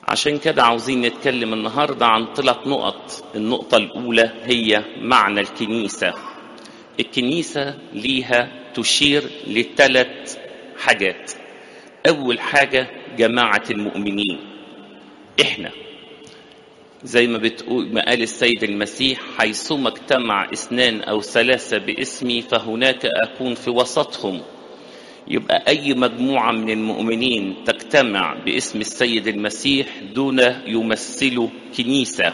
عشان كده عاوزين نتكلم النهاردة عن ثلاث نقط النقطة الأولى هي معنى الكنيسة الكنيسة ليها تشير لثلاث حاجات أول حاجة جماعة المؤمنين إحنا زي ما بتقول ما قال السيد المسيح حيثما اجتمع اثنان أو ثلاثة باسمي فهناك أكون في وسطهم يبقى أي مجموعة من المؤمنين تجتمع باسم السيد المسيح دون يمثلوا كنيسة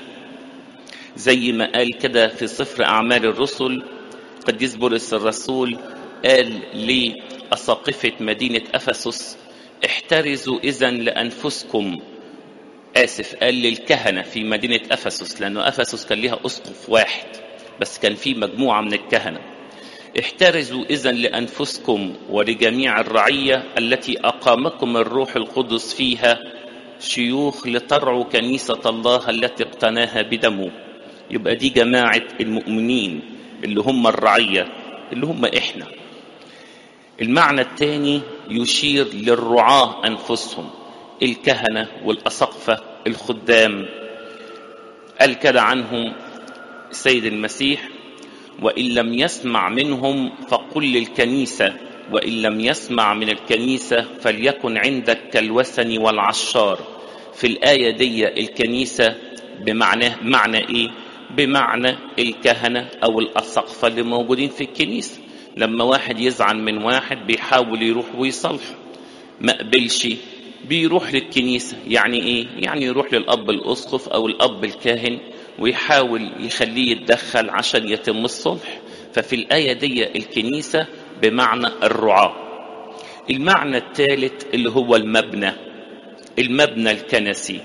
زي ما قال كده في سفر أعمال الرسل قديس بولس الرسول قال لأساقفة مدينة أفسس احترزوا إذا لأنفسكم آسف قال للكهنة في مدينة أفسس لأنه أفسس كان ليها أسقف واحد بس كان في مجموعة من الكهنة احترزوا إذا لأنفسكم ولجميع الرعية التي أقامكم الروح القدس فيها شيوخ لترعوا كنيسة الله التي اقتناها بدمه يبقى دي جماعة المؤمنين اللي هم الرعية اللي هم إحنا المعنى الثاني يشير للرعاة أنفسهم الكهنة والأسقفة الخدام قال كده عنهم السيد المسيح وإن لم يسمع منهم فقل للكنيسة وإن لم يسمع من الكنيسة فليكن عندك كالوثن والعشار في الآية دي الكنيسة بمعنى معنى إيه؟ بمعنى الكهنة أو الأسقفة اللي موجودين في الكنيسة لما واحد يزعل من واحد بيحاول يروح ويصلحه ما قبلش بيروح للكنيسة يعني إيه؟ يعني يروح للأب الأسقف أو الأب الكاهن ويحاول يخليه يتدخل عشان يتم الصلح ففي الآية دي الكنيسة بمعنى الرعاة المعنى الثالث اللي هو المبنى المبنى الكنسي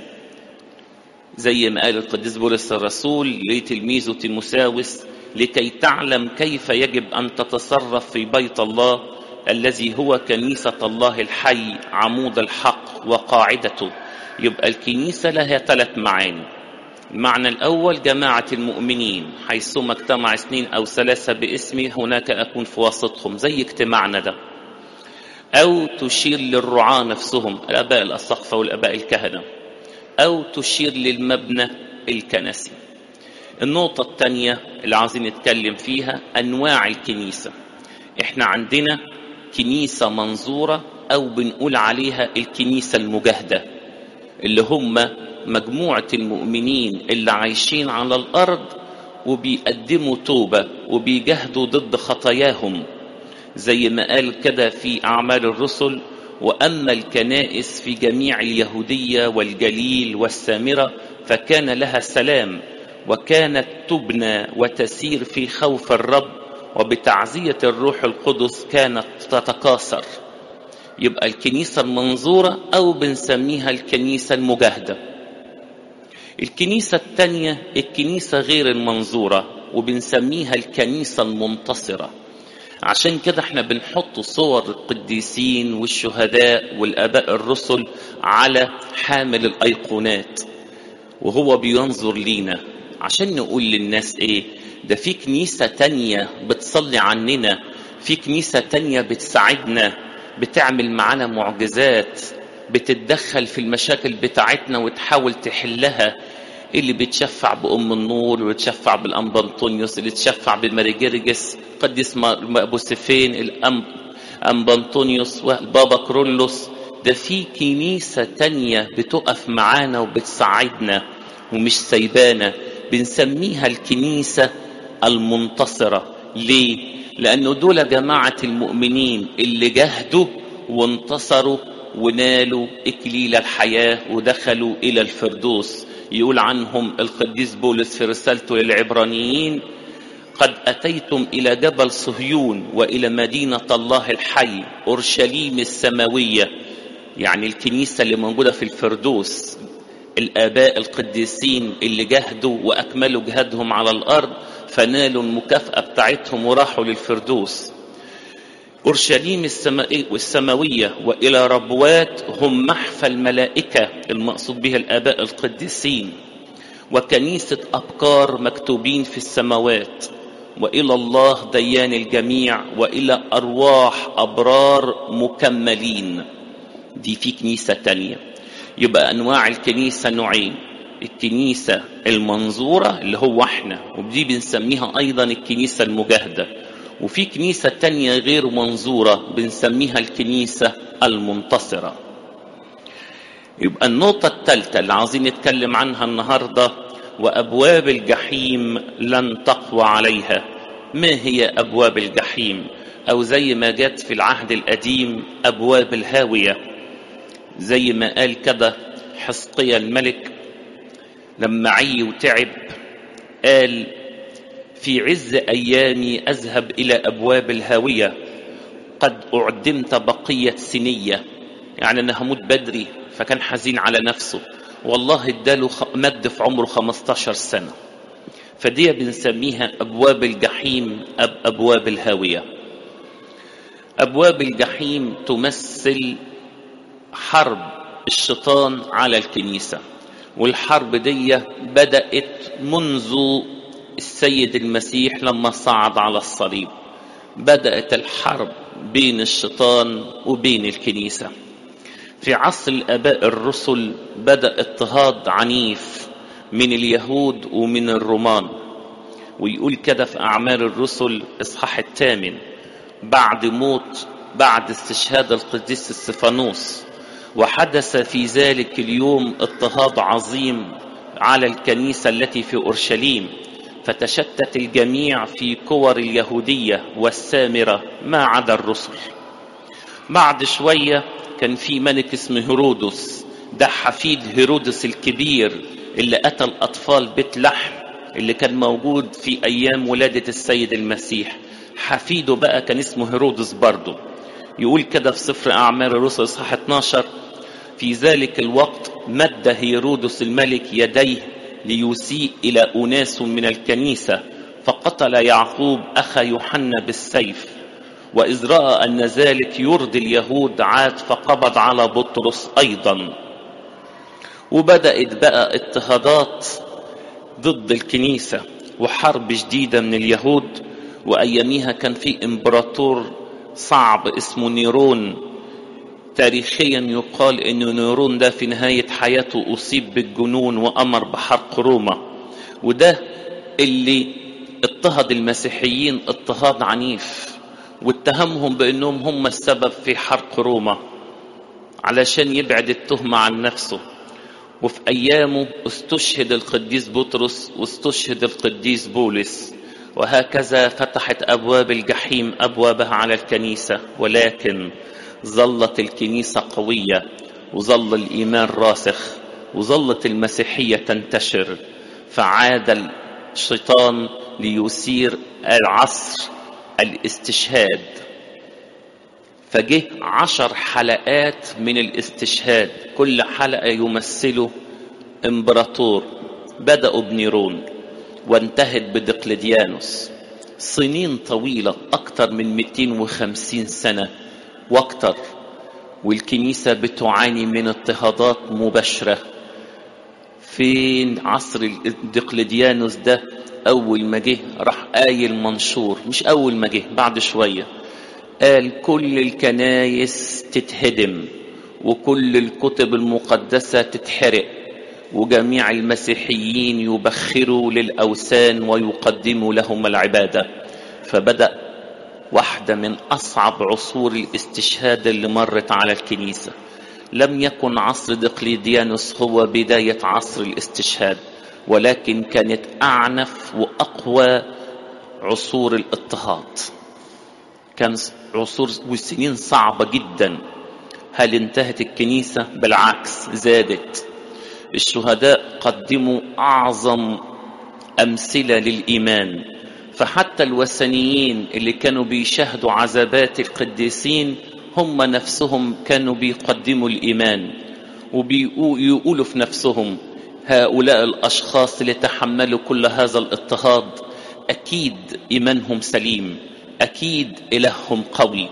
زي ما قال القديس بولس الرسول لتلميذه تيموساوس لكي تعلم كيف يجب أن تتصرف في بيت الله الذي هو كنيسة الله الحي عمود الحق وقاعدته يبقى الكنيسة لها ثلاث معاني المعنى الأول جماعة المؤمنين حيثما اجتمع اثنين أو ثلاثة باسمي هناك أكون في وسطهم زي اجتماعنا ده أو تشير للرعاة نفسهم الآباء الأسقفة والآباء الكهنة أو تشير للمبنى الكنسي النقطة الثانية اللي عايزين نتكلم فيها أنواع الكنيسة احنا عندنا كنيسة منظورة أو بنقول عليها الكنيسة المجاهدة اللي هم مجموعة المؤمنين اللي عايشين على الأرض وبيقدموا توبة وبيجاهدوا ضد خطاياهم زي ما قال كده في أعمال الرسل وأما الكنائس في جميع اليهودية والجليل والسامرة فكان لها سلام وكانت تبنى وتسير في خوف الرب وبتعزية الروح القدس كانت تتكاثر يبقى الكنيسة المنظورة أو بنسميها الكنيسة المجاهدة الكنيسة الثانية الكنيسة غير المنظورة وبنسميها الكنيسة المنتصرة عشان كده احنا بنحط صور القديسين والشهداء والآباء الرسل على حامل الأيقونات وهو بينظر لينا عشان نقول للناس ايه ده في كنيسة تانية بتصلي عننا في كنيسة تانية بتساعدنا بتعمل معانا معجزات بتتدخل في المشاكل بتاعتنا وتحاول تحلها اللي بيتشفع بأم النور ويتشفع بالأنبا أنطونيوس اللي تشفع بماريجيرجس قديس أبو سفين الأنبا أنطونيوس والبابا كرولوس ده في كنيسة تانية بتقف معانا وبتساعدنا ومش سايبانا بنسميها الكنيسة المنتصرة ليه؟ لأنه دول جماعة المؤمنين اللي جاهدوا وانتصروا ونالوا إكليل الحياة ودخلوا إلى الفردوس يقول عنهم القديس بولس في رسالته للعبرانيين قد أتيتم إلى جبل صهيون وإلى مدينة الله الحي أورشليم السماوية يعني الكنيسة اللي موجودة في الفردوس الآباء القديسين اللي جاهدوا وأكملوا جهادهم على الأرض فنالوا المكافأة بتاعتهم وراحوا للفردوس أورشليم السماوية وإلى ربوات هم محفى الملائكة المقصود بها الآباء القديسين وكنيسة أبكار مكتوبين في السماوات وإلى الله ديان الجميع وإلى أرواح أبرار مكملين دي في كنيسة تانية يبقى أنواع الكنيسة نوعين الكنيسة المنظورة اللي هو احنا ودي بنسميها أيضا الكنيسة المجاهدة وفي كنيسة تانية غير منظورة بنسميها الكنيسة المنتصرة يبقى النقطة الثالثة اللي عاوزين نتكلم عنها النهاردة وأبواب الجحيم لن تقوى عليها ما هي أبواب الجحيم أو زي ما جت في العهد القديم أبواب الهاوية زي ما قال كده حسقيا الملك لما عي وتعب قال في عز أيامي أذهب إلى أبواب الهاوية قد أعدمت بقية سنية يعني أنا هموت بدري فكان حزين على نفسه والله اداله مد في عمره 15 سنة فدي بنسميها أبواب الجحيم أب أبواب الهاوية أبواب الجحيم تمثل حرب الشيطان على الكنيسة والحرب دي بدأت منذ السيد المسيح لما صعد على الصليب بدأت الحرب بين الشيطان وبين الكنيسة في عصر الآباء الرسل بدأ اضطهاد عنيف من اليهود ومن الرومان ويقول كده في أعمال الرسل إصحاح الثامن بعد موت بعد استشهاد القديس استفانوس وحدث في ذلك اليوم اضطهاد عظيم على الكنيسة التي في أورشليم فتشتت الجميع في كور اليهودية والسامرة ما عدا الرسل بعد شوية كان في ملك اسمه هيرودس ده حفيد هيرودس الكبير اللي قتل أطفال بيت لحم اللي كان موجود في أيام ولادة السيد المسيح حفيده بقى كان اسمه هيرودس برضه يقول كده في سفر أعمال الرسل إصحاح 12 في ذلك الوقت مد هيرودس الملك يديه ليسيء إلى أناس من الكنيسة فقتل يعقوب أخا يوحنا بالسيف وإذ رأى أن ذلك يرضي اليهود عاد فقبض على بطرس أيضا وبدأت بقى اضطهادات ضد الكنيسة وحرب شديدة من اليهود وأياميها كان في إمبراطور صعب اسمه نيرون تاريخيا يقال أن نيرون ده في نهاية حياته أصيب بالجنون وأمر بحرق روما وده اللي اضطهد المسيحيين اضطهاد عنيف واتهمهم بأنهم هم السبب في حرق روما علشان يبعد التهمة عن نفسه وفي أيامه استشهد القديس بطرس واستشهد القديس بولس وهكذا فتحت أبواب الجحيم أبوابها على الكنيسة ولكن ظلت الكنيسة قوية وظل الإيمان راسخ وظلت المسيحية تنتشر فعاد الشيطان ليثير العصر الاستشهاد فجه عشر حلقات من الاستشهاد كل حلقة يمثله امبراطور بدأوا بنيرون وانتهت بدقلديانوس سنين طويلة أكثر من 250 سنة واكثر والكنيسة بتعاني من اضطهادات مباشرة فين عصر دقلديانوس ده أول ما جه راح قايل منشور مش أول ما جه بعد شوية قال كل الكنايس تتهدم وكل الكتب المقدسة تتحرق وجميع المسيحيين يبخروا للأوثان ويقدموا لهم العبادة فبدأ واحدة من أصعب عصور الاستشهاد اللي مرت على الكنيسة لم يكن عصر دقليديانوس هو بداية عصر الاستشهاد ولكن كانت أعنف وأقوى عصور الاضطهاد كان عصور وسنين صعبة جدا هل انتهت الكنيسة بالعكس زادت الشهداء قدموا أعظم أمثلة للإيمان فحتى الوثنيين اللي كانوا بيشاهدوا عذابات القديسين هم نفسهم كانوا بيقدموا الإيمان وبيقولوا في نفسهم هؤلاء الأشخاص اللي تحملوا كل هذا الاضطهاد أكيد إيمانهم سليم أكيد إلههم قوي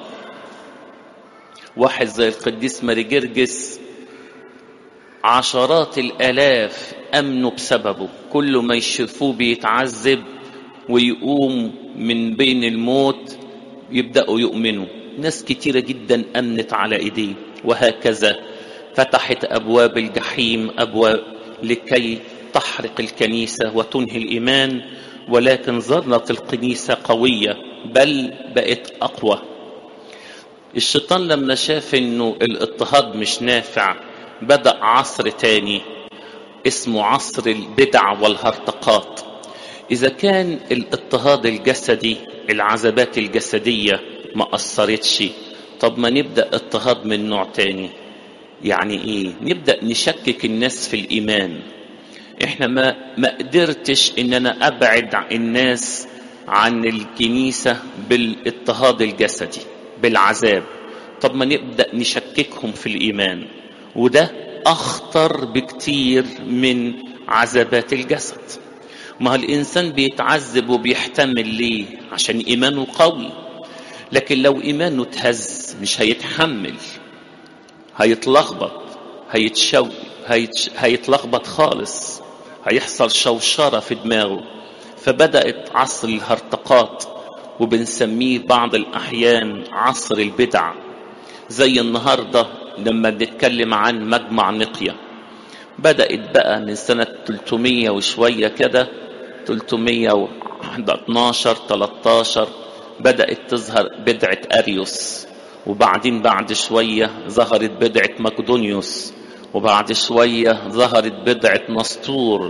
واحد زي القديس ماري جرجس عشرات الآلاف أمنوا بسببه كل ما يشوفوه بيتعذب ويقوم من بين الموت يبدأوا يؤمنوا ناس كتيرة جدا أمنت على إيديه وهكذا فتحت أبواب الجحيم أبواب لكي تحرق الكنيسة وتنهي الإيمان ولكن ظلت الكنيسة قوية بل بقت أقوى الشيطان لما شاف انه الاضطهاد مش نافع بدأ عصر تاني اسمه عصر البدع والهرطقات إذا كان الاضطهاد الجسدي العذابات الجسدية ما أثرتش طب ما نبدأ اضطهاد من نوع تاني يعني إيه نبدأ نشكك الناس في الإيمان إحنا ما ما قدرتش إن أنا أبعد الناس عن الكنيسة بالاضطهاد الجسدي بالعذاب طب ما نبدأ نشككهم في الإيمان وده أخطر بكتير من عذابات الجسد ما الإنسان بيتعذب وبيحتمل ليه عشان إيمانه قوي لكن لو إيمانه اتهز مش هيتحمل هيتلخبط هيتشو هيتش... هيتلخبط خالص هيحصل شوشرة في دماغه فبدأت عصر الهرطقات وبنسميه بعض الأحيان عصر البدع زي النهاردة لما بنتكلم عن مجمع نقية بدأت بقى من سنة 300 وشوية كده 312 13 بدأت تظهر بدعة أريوس وبعدين بعد شوية ظهرت بدعة مقدونيوس وبعد شوية ظهرت بدعة نسطور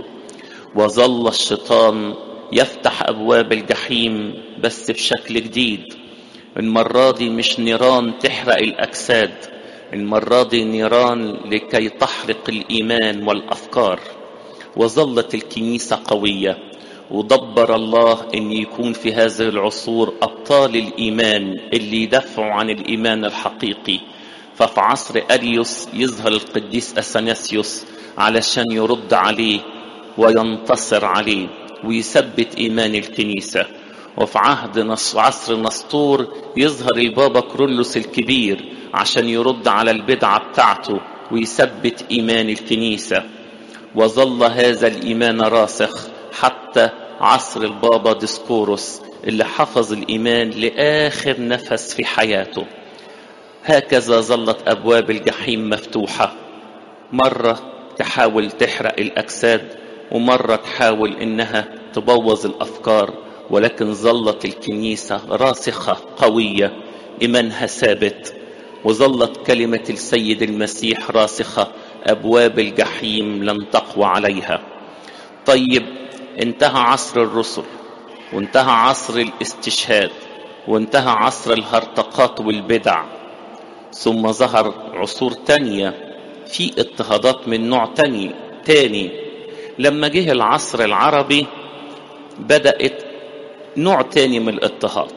وظل الشيطان يفتح أبواب الجحيم بس بشكل جديد المرة دي مش نيران تحرق الأجساد المرة دي نيران لكي تحرق الإيمان والأفكار وظلت الكنيسة قوية ودبر الله أن يكون في هذه العصور أبطال الإيمان اللي يدافعوا عن الإيمان الحقيقي ففي عصر أريوس يظهر القديس أثناسيوس علشان يرد عليه وينتصر عليه ويثبت إيمان الكنيسة وفي عهد نص عصر نسطور يظهر البابا كرولوس الكبير عشان يرد على البدعة بتاعته ويثبت إيمان الكنيسة وظل هذا الإيمان راسخ حتى عصر البابا ديسكوروس اللي حفظ الإيمان لآخر نفس في حياته هكذا ظلت أبواب الجحيم مفتوحة مرة تحاول تحرق الأجساد ومرة تحاول إنها تبوظ الأفكار ولكن ظلت الكنيسة راسخة قوية إيمانها ثابت وظلت كلمة السيد المسيح راسخة أبواب الجحيم لن تقوى عليها طيب انتهى عصر الرسل وانتهى عصر الاستشهاد وانتهى عصر الهرطقات والبدع ثم ظهر عصور تانية في اضطهادات من نوع تاني تاني لما جه العصر العربي بدأت نوع تاني من الاضطهاد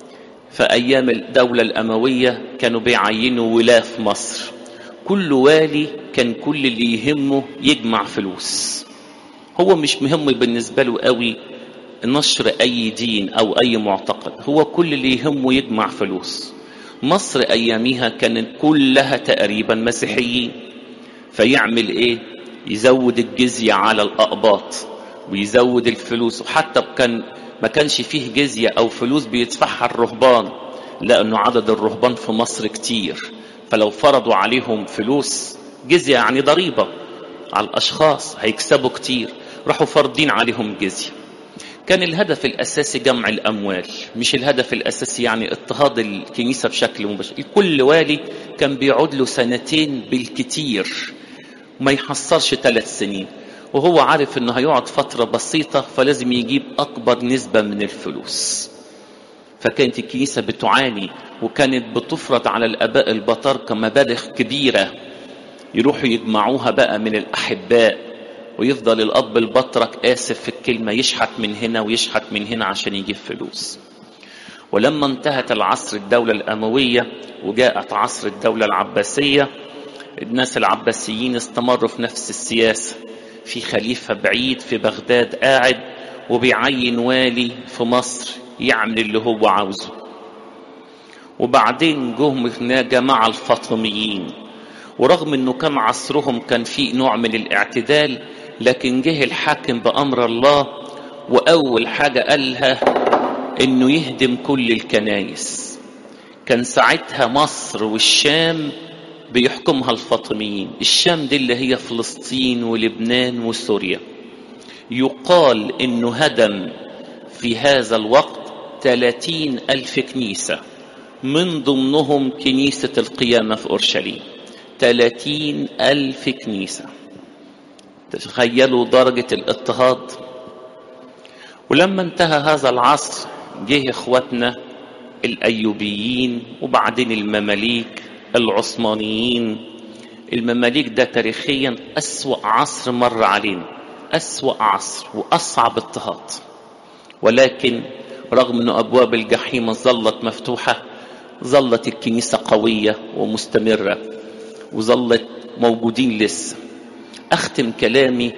فأيام الدولة الأموية كانوا بيعينوا ولاة في مصر كل والي كان كل اللي يهمه يجمع فلوس هو مش مهم بالنسبة له قوي نشر أي دين أو أي معتقد هو كل اللي يهمه يجمع فلوس مصر أياميها كانت كلها تقريبا مسيحيين فيعمل إيه يزود الجزية على الأقباط ويزود الفلوس وحتى كان ما كانش فيه جزية أو فلوس بيدفعها الرهبان لأنه عدد الرهبان في مصر كتير فلو فرضوا عليهم فلوس جزية يعني ضريبة على الأشخاص هيكسبوا كتير راحوا فرضين عليهم جزية كان الهدف الأساسي جمع الأموال مش الهدف الأساسي يعني اضطهاد الكنيسة بشكل مباشر كل والي كان بيقعد له سنتين بالكتير ما يحصلش ثلاث سنين وهو عارف انه هيقعد فترة بسيطة فلازم يجيب اكبر نسبة من الفلوس فكانت الكنيسة بتعاني وكانت بتفرض على الاباء البطاركة مبالغ كبيرة يروحوا يجمعوها بقى من الاحباء ويفضل الاب البطرك اسف في الكلمة يشحت من هنا ويشحت من هنا عشان يجيب فلوس ولما انتهت العصر الدولة الأموية وجاءت عصر الدولة العباسية الناس العباسيين استمروا في نفس السياسة في خليفة بعيد في بغداد قاعد وبيعين والي في مصر يعمل اللي هو عاوزه وبعدين جم هنا جماعة الفاطميين ورغم انه كان عصرهم كان فيه نوع من الاعتدال لكن جه الحاكم بأمر الله وأول حاجة قالها انه يهدم كل الكنايس كان ساعتها مصر والشام بيحكمها الفاطميين الشام دي اللي هي فلسطين ولبنان وسوريا يقال انه هدم في هذا الوقت ثلاثين ألف كنيسة من ضمنهم كنيسة القيامة في أورشليم ثلاثين ألف كنيسة تخيلوا درجة الاضطهاد ولما انتهى هذا العصر جه اخواتنا الايوبيين وبعدين المماليك العثمانيين المماليك ده تاريخيا اسوا عصر مر علينا اسوا عصر واصعب اضطهاد ولكن رغم ان ابواب الجحيم ظلت مفتوحه ظلت الكنيسه قويه ومستمره وظلت موجودين لسه اختم كلامي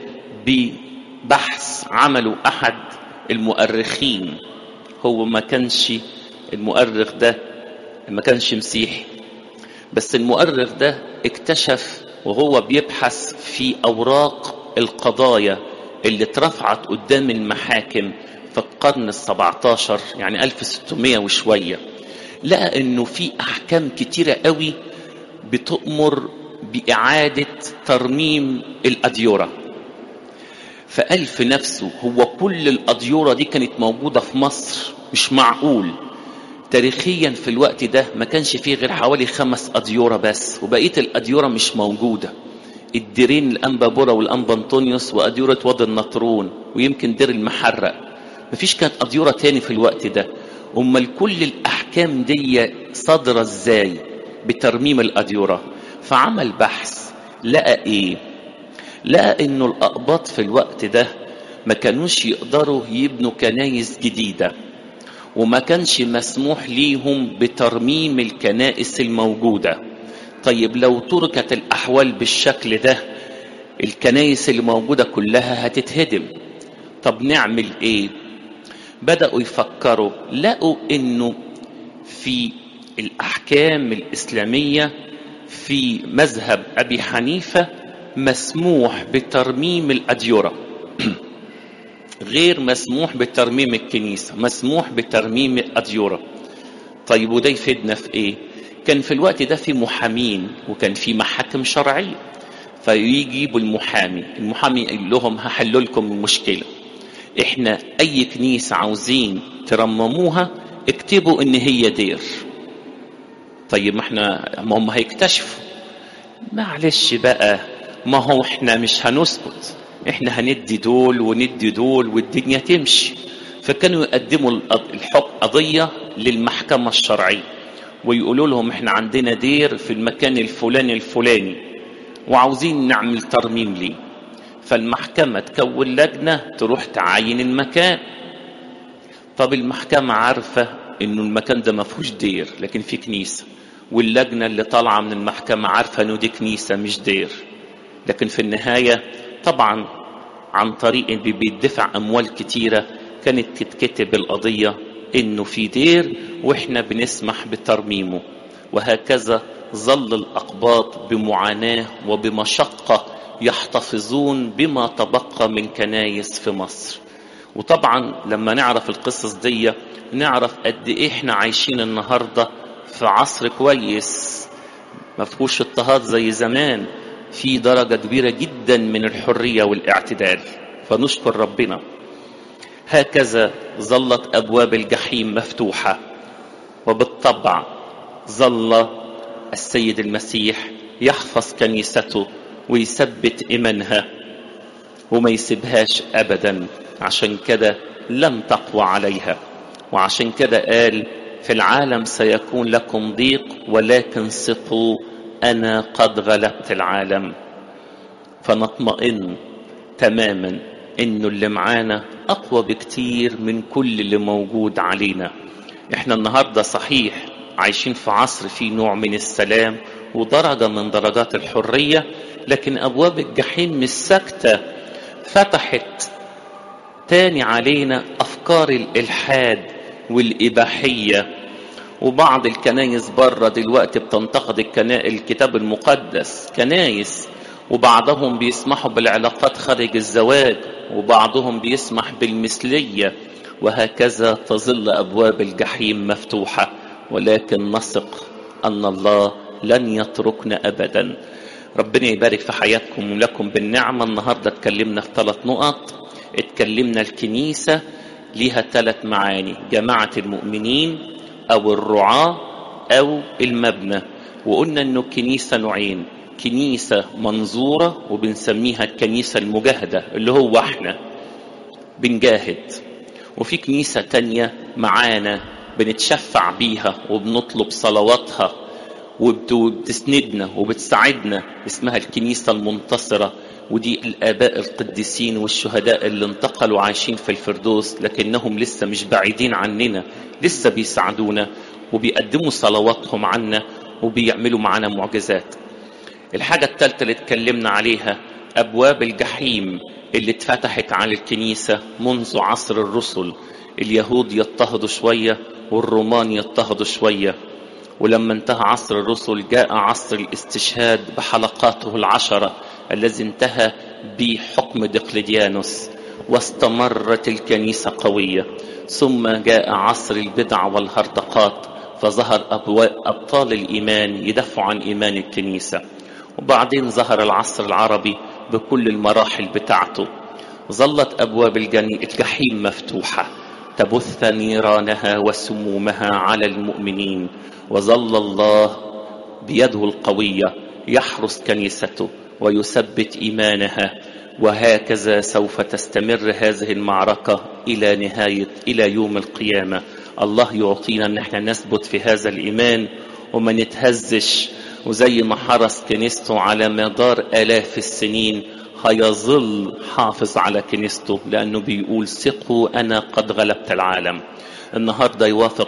ببحث عمله احد المؤرخين هو ما كانش المؤرخ ده ما كانش مسيحي بس المؤرخ ده اكتشف وهو بيبحث في اوراق القضايا اللي اترفعت قدام المحاكم في القرن السبعتاشر يعني 1600 وشوية لقى انه في احكام كتيرة قوي بتؤمر بإعادة ترميم الأديرة فقال في نفسه هو كل الأديرة دي كانت موجودة في مصر مش معقول تاريخيا في الوقت ده ما كانش فيه غير حوالي خمس أديرة بس وبقية الأديرة مش موجودة الديرين الأنبابورة والأنبا أنطونيوس وأديرة وادي النطرون ويمكن دير المحرق مفيش كانت أديرة تاني في الوقت ده أمال كل الأحكام دي صادرة إزاي بترميم الأديرة فعمل بحث لقى إيه لقى إنه الأقباط في الوقت ده ما كانوش يقدروا يبنوا كنايس جديدة وما كانش مسموح ليهم بترميم الكنائس الموجودة طيب لو تركت الأحوال بالشكل ده الكنائس اللي موجودة كلها هتتهدم طب نعمل ايه بدأوا يفكروا لقوا انه في الأحكام الإسلامية في مذهب أبي حنيفة مسموح بترميم الأديرة غير مسموح بترميم الكنيسة مسموح بترميم الأديرة طيب وده يفيدنا في ايه كان في الوقت ده في محامين وكان في محاكم شرعية فيجيبوا المحامي المحامي يقول لهم هحل لكم المشكلة احنا اي كنيسة عاوزين ترمموها اكتبوا ان هي دير طيب ما احنا ما هم هيكتشفوا معلش بقى ما هو احنا مش هنسكت احنا هندي دول وندي دول والدنيا تمشي فكانوا يقدموا الحكم قضية للمحكمة الشرعية ويقولوا لهم احنا عندنا دير في المكان الفلاني الفلاني وعاوزين نعمل ترميم ليه فالمحكمة تكون لجنة تروح تعاين المكان طب المحكمة عارفة انه المكان ده ما فيهوش دير لكن في كنيسة واللجنة اللي طالعة من المحكمة عارفة انه دي كنيسة مش دير لكن في النهاية طبعا عن طريق بيدفع اموال كتيرة كانت تتكتب القضية انه في دير واحنا بنسمح بترميمه وهكذا ظل الاقباط بمعاناه وبمشقه يحتفظون بما تبقى من كنايس في مصر وطبعا لما نعرف القصص دي نعرف قد ايه احنا عايشين النهارده في عصر كويس ما فيهوش اضطهاد زي زمان في درجه كبيره جدا من الحريه والاعتدال فنشكر ربنا هكذا ظلت ابواب الجحيم مفتوحه وبالطبع ظل السيد المسيح يحفظ كنيسته ويثبت ايمانها وما يسيبهاش ابدا عشان كده لم تقوى عليها وعشان كده قال في العالم سيكون لكم ضيق ولكن ثقوا انا قد غلبت العالم فنطمئن تماما انه اللي معانا اقوى بكتير من كل اللي موجود علينا احنا النهارده صحيح عايشين في عصر فيه نوع من السلام ودرجه من درجات الحريه لكن ابواب الجحيم مش ساكته فتحت تاني علينا افكار الالحاد والاباحيه وبعض الكنايس بره دلوقتي بتنتقد الكنا... الكتاب المقدس كنايس وبعضهم بيسمحوا بالعلاقات خارج الزواج وبعضهم بيسمح بالمثليه وهكذا تظل ابواب الجحيم مفتوحه ولكن نثق ان الله لن يتركنا أبدا ربنا يبارك في حياتكم ولكم بالنعمة النهاردة اتكلمنا في ثلاث نقط اتكلمنا الكنيسة ليها ثلاث معاني جماعة المؤمنين أو الرعاة أو المبنى وقلنا أنه الكنيسة نوعين كنيسة منظورة وبنسميها الكنيسة المجاهدة اللي هو احنا بنجاهد وفي كنيسة تانية معانا بنتشفع بيها وبنطلب صلواتها وبتسندنا وبتساعدنا اسمها الكنيسة المنتصرة ودي الآباء القديسين والشهداء اللي انتقلوا عايشين في الفردوس لكنهم لسه مش بعيدين عننا لسه بيساعدونا وبيقدموا صلواتهم عنا وبيعملوا معانا معجزات الحاجة الثالثة اللي اتكلمنا عليها أبواب الجحيم اللي اتفتحت على الكنيسة منذ عصر الرسل اليهود يضطهدوا شوية والرومان يضطهدوا شوية ولما انتهى عصر الرسل جاء عصر الاستشهاد بحلقاته العشرة الذي انتهى بحكم دقلديانوس واستمرت الكنيسة قوية ثم جاء عصر البدع والهرطقات فظهر أبطال الإيمان يدافعوا عن إيمان الكنيسة وبعدين ظهر العصر العربي بكل المراحل بتاعته ظلت أبواب الجحيم مفتوحة تبث نيرانها وسمومها على المؤمنين وظل الله بيده القوية يحرس كنيسته ويثبت إيمانها وهكذا سوف تستمر هذه المعركة إلى نهاية إلى يوم القيامة الله يعطينا أن احنا نثبت في هذا الإيمان وما نتهزش وزي ما حرس كنيسته على مدار آلاف السنين هيظل حافظ على كنيسته لأنه بيقول ثقوا أنا قد غلبت العالم النهاردة يوافق